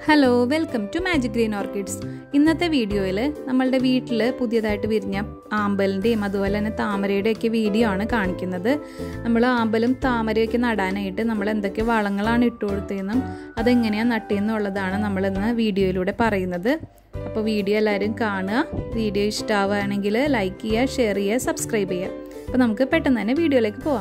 Hello welcome to magic green orchids ഇന്നത്തെ വീഡിയോയിൽ നമ്മളുടെ വീട്ടിൽ പുതിയതായിട്ട് വിരിഞ്ഞ ആമ്പലിൻ്റെയും അതുപോലെ തന്നെ താമരയുടെയൊക്കെ വീഡിയോ ആണ് കാണിക്കുന്നത് നമ്മൾ ആമ്പലും താമരയൊക്കെ നടാനായിട്ട് നമ്മൾ എന്തൊക്കെ വളങ്ങളാണ് ഇട്ട് കൊടുത്തതെന്നും അതെങ്ങനെയാണ് നട്ടതെന്നുള്ളതാണ് നമ്മളിന്ന് വീഡിയോയിലൂടെ പറയുന്നത് അപ്പോൾ വീഡിയോ എല്ലാവരും കാണുക വീഡിയോ ഇഷ്ടമാവുകയാണെങ്കിൽ ലൈക്ക് ചെയ്യുക ഷെയർ ചെയ്യുക സബ്സ്ക്രൈബ് ചെയ്യുക അപ്പോൾ നമുക്ക് പെട്ടെന്ന് തന്നെ വീഡിയോയിലേക്ക് പോവാം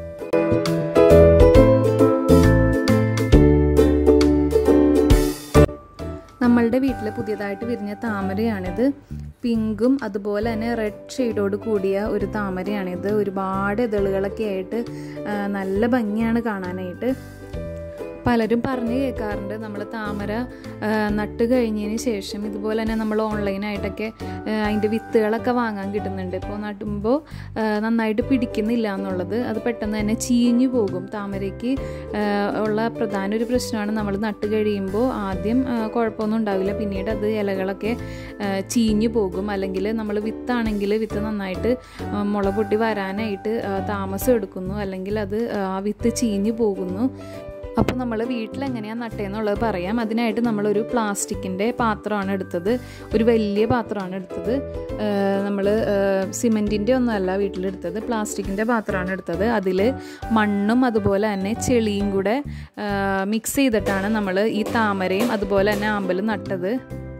നമ്മളുടെ വീട്ടിൽ പുതിയതായിട്ട് വിരിഞ്ഞ താമരയാണിത് പിങ്കും അതുപോലെ തന്നെ റെഡ് ഷെയ്ഡോട് കൂടിയ ഒരു താമരയാണിത് ഒരുപാട് ഇതളുകളൊക്കെ ആയിട്ട് നല്ല ഭംഗിയാണ് കാണാനായിട്ട് പലരും പറഞ്ഞു കേൾക്കാറുണ്ട് നമ്മൾ താമര നട്ട് കഴിഞ്ഞതിന് ശേഷം ഇതുപോലെ തന്നെ നമ്മൾ ഓൺലൈനായിട്ടൊക്കെ അതിൻ്റെ വിത്തുകളൊക്കെ വാങ്ങാൻ കിട്ടുന്നുണ്ട് ഇപ്പോൾ നട്ടുമ്പോൾ നന്നായിട്ട് പിടിക്കുന്നില്ല എന്നുള്ളത് അത് പെട്ടെന്ന് തന്നെ ചീഞ്ഞു പോകും താമരയ്ക്ക് ഉള്ള പ്രധാന ഒരു പ്രശ്നമാണ് നമ്മൾ നട്ട് കഴിയുമ്പോൾ ആദ്യം കുഴപ്പമൊന്നും ഉണ്ടാവില്ല പിന്നീട് അത് ഇലകളൊക്കെ ചീഞ്ഞു പോകും അല്ലെങ്കിൽ നമ്മൾ വിത്താണെങ്കിൽ വിത്ത് നന്നായിട്ട് മുള പൊട്ടി വരാനായിട്ട് താമസം എടുക്കുന്നു അല്ലെങ്കിൽ അത് ആ വിത്ത് ചീഞ്ഞു പോകുന്നു അപ്പോൾ നമ്മൾ വീട്ടിൽ എങ്ങനെയാണ് നട്ടേന്നുള്ളത് പറയാം അതിനായിട്ട് നമ്മളൊരു പ്ലാസ്റ്റിക്കിൻ്റെ പാത്രമാണ് എടുത്തത് ഒരു വലിയ പാത്രമാണ് എടുത്തത് നമ്മൾ സിമെൻറ്റിൻ്റെ ഒന്നുമല്ല വീട്ടിലെടുത്തത് പ്ലാസ്റ്റിക്കിൻ്റെ പാത്രമാണ് എടുത്തത് അതിൽ മണ്ണും അതുപോലെ തന്നെ ചെളിയും കൂടെ മിക്സ് ചെയ്തിട്ടാണ് നമ്മൾ ഈ താമരയും അതുപോലെ തന്നെ ആമ്പലും നട്ടത്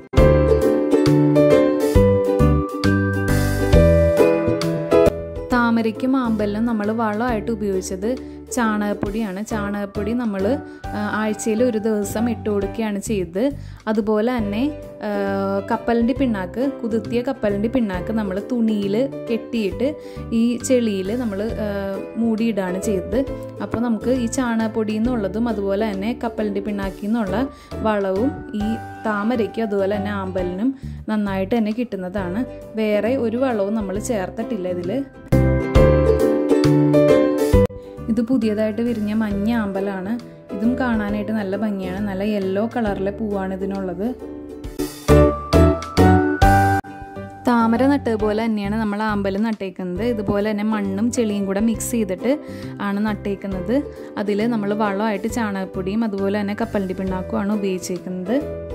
താമരയ്ക്കും ആമ്പലിനും നമ്മൾ വളമായിട്ട് ഉപയോഗിച്ചത് ചാണകപ്പൊടിയാണ് ചാണകപ്പൊടി നമ്മൾ ആഴ്ചയിൽ ഒരു ദിവസം ഇട്ട് കൊടുക്കുകയാണ് ചെയ്തത് അതുപോലെ തന്നെ കപ്പലിൻ്റെ പിണ്ണാക്ക് കുതിർത്തിയ കപ്പലിൻ്റെ പിണ്ണാക്ക് നമ്മൾ തുണിയിൽ കെട്ടിയിട്ട് ഈ ചെളിയിൽ നമ്മൾ മൂടിയിടാണ് ചെയ്തത് അപ്പോൾ നമുക്ക് ഈ ചാണകപ്പൊടി എന്നുള്ളതും അതുപോലെ തന്നെ കപ്പലിൻ്റെ പിണ്ണാക്കിൽ നിന്നുള്ള വളവും ഈ താമരയ്ക്കും അതുപോലെ തന്നെ ആമ്പലിനും നന്നായിട്ട് തന്നെ കിട്ടുന്നതാണ് വേറെ ഒരു വളവും നമ്മൾ ചേർത്തിട്ടില്ല ഇതിൽ ഇത് പുതിയതായിട്ട് വിരിഞ്ഞ മഞ്ഞ ആമ്പലാണ് ഇതും കാണാനായിട്ട് നല്ല ഭംഗിയാണ് നല്ല യെല്ലോ കളറിലെ പൂവാണ് ഇതിനുള്ളത് താമര നട്ടതുപോലെ തന്നെയാണ് നമ്മൾ ആമ്പലും നട്ടേക്കുന്നത് ഇതുപോലെ തന്നെ മണ്ണും ചെളിയും കൂടെ മിക്സ് ചെയ്തിട്ട് ആണ് നട്ടേക്കുന്നത് അതിൽ നമ്മൾ വളമായിട്ട് ചാണകപ്പൊടിയും അതുപോലെ തന്നെ കപ്പലിൻ്റെ പിണ്ണാക്കുമാണ് ഉപയോഗിച്ചേക്കുന്നത്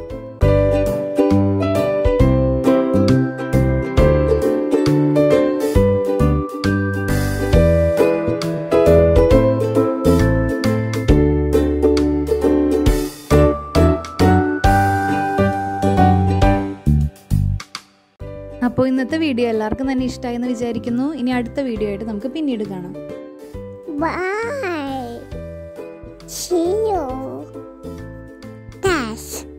അപ്പോൾ ഇന്നത്തെ വീഡിയോ എല്ലാവർക്കും തന്നെ ഇഷ്ടമായി എന്ന് വിചാരിക്കുന്നു ഇനി അടുത്ത വീഡിയോ ആയിട്ട് നമുക്ക് പിന്നീട് കാണാം Bye. See you. Dash.